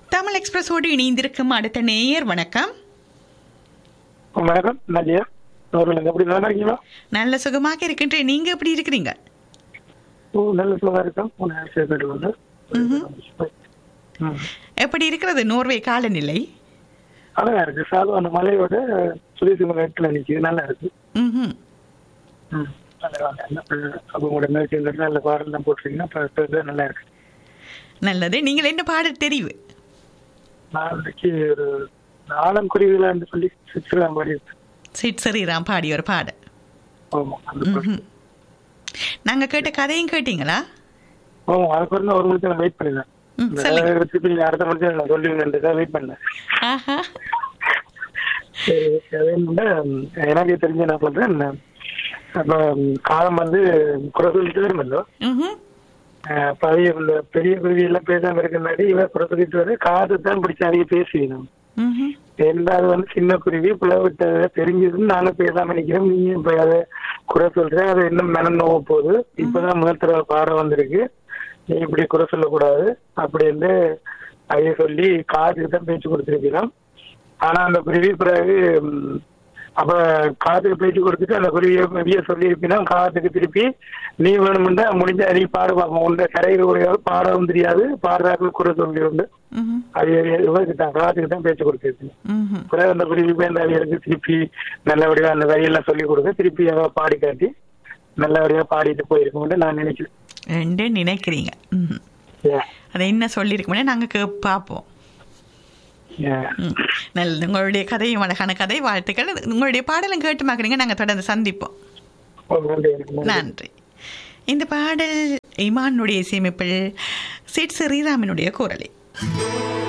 தமிழ் எக்ஸ்பிரஸோடு இணைந்திருக்கும் அடுத்த நேயர் வணக்கம் வணக்கம் நஜியா அவர்கள் எப்படி நல்லா இருக்கீங்களா நல்ல சுகமாக இருக்கின்றேன் நீங்க எப்படி இருக்கிறீங்க ஓ நல்ல சுகமாக இருக்கேன் உன்னை சேர்த்துட்டு வந்து ம். எப்படி இருக்கிறது நோர்வே காலநிலை அழகா இருக்கு சாது அந்த மலையோட சுதேசி மலை இடத்துல நிற்கிது நல்லா இருக்கு ம்ஹும். ம். நல்லா நல்லா அப்போ உங்களோட மேற்கு நல்ல பாடலாம் போட்டிருக்கீங்கன்னா அப்ப அது நல்லா இருக்கு நல்லது நீங்கள் என்ன பாடல் தெரிவு நான் இன்னைக்கு ஒரு ஆலம் குருவிலான்னு சொல்லி சித்திரம் மாதிரி இருக்கு சிட் ஸ்ரீராம் பாடிய ஒரு பாடல் ஆமா அந்த பாட்டு. ம்ஹும். நாங்க கேட்ட கதையும் கேட்டீங்களா ஆமா அதுக்கு வந்து ஒரு மணிக்கு நான் வெயிட் பண்ணிருந்தேன் ம், சொல்லுங்க திருப்பி நீங்க அடுத்த மணிக்கு நான் சொல்லுவீங்கன்றதா வெயிட் பண்ணேன் ஆஹா சரி, அது என்னன்னா, எனக்கு தெரிஞ்ச என்ன பண்றேன் அப்ப காலம் வந்து குறை சொல்லிட்டு வருமല്ലോ ம்ஹும். அப்ப அவைய இந்த பெரிய குருவி எல்லாம் பேசாம இருக்கிறனாடி இவன் குறை சொல்லிட்டு வர காது தான் பிடிச்ச அதிக பேசுவீங்க ம்ஹும். ரெண்டாவது வந்து சின்ன குருவி பிளவிட்ட தெரிஞ்சதுன்னு நாங்க பேசாம நிக்கிறோம் நீ இப்ப அதை குறை சொல்ற அது இன்னும் மனம் நோவ போகுது இப்பதான் முதல் தடவை பாடம் வந்திருக்கு நீ இப்படி குறை சொல்லக்கூடாது அப்படின்னு அதைய சொல்லி காதுக்கு தான் பேச்சு கொடுத்துருக்கிறோம் ஆனா அந்த குருவி பிறகு ம், அப்ப காதுக்கு பேச்சு கொடுத்துட்டு அந்த குருவியை வெளிய சொல்லி இருப்பினா காதுக்கு திருப்பி நீ வேணும்னா முடிஞ்ச நீ பாடு பார்ப்போம் உண்ட கரையில் உடையாது பாடவும் தெரியாது பாடுறாக்கள் குறை சொல்லி உண்டு ம்ஹும். அது இவருக்கு தான் காதுக்கு தான் பேச்சு கொடுத்துருக்கு ம்ஹும். பிறகு அந்த குருவி போய் அந்த அவியலுக்கு திருப்பி நல்லபடியா அந்த வரியெல்லாம் சொல்லி கொடுக்க திருப்பி அவ பாடி காட்டி நல்லபடியா பாடிட்டு போயிருக்கோம்னு நான் நினைக்கிறேன் ரெண்டு நினைக்கிறீங்க ம்ஹும். Yeah. அதை என்ன சொல்லியிருக்கோம்னே நாங்க கே பார்ப்போம் Yeah. ம். நல்லது உங்களுடைய கதையும் அழகான கதை வாழ்த்துக்கள் உங்களுடைய பாடலும் கேட்டு பார்க்குறீங்க நாங்கள் தொடர்ந்து சந்திப்போம் ஒரு நன்றி எனக்கு நன்றி. நன்றி இந்த பாடல் இமானுடைய இசையமைப்பில் சிட் ஸ்ரீராமனுடைய குரலில்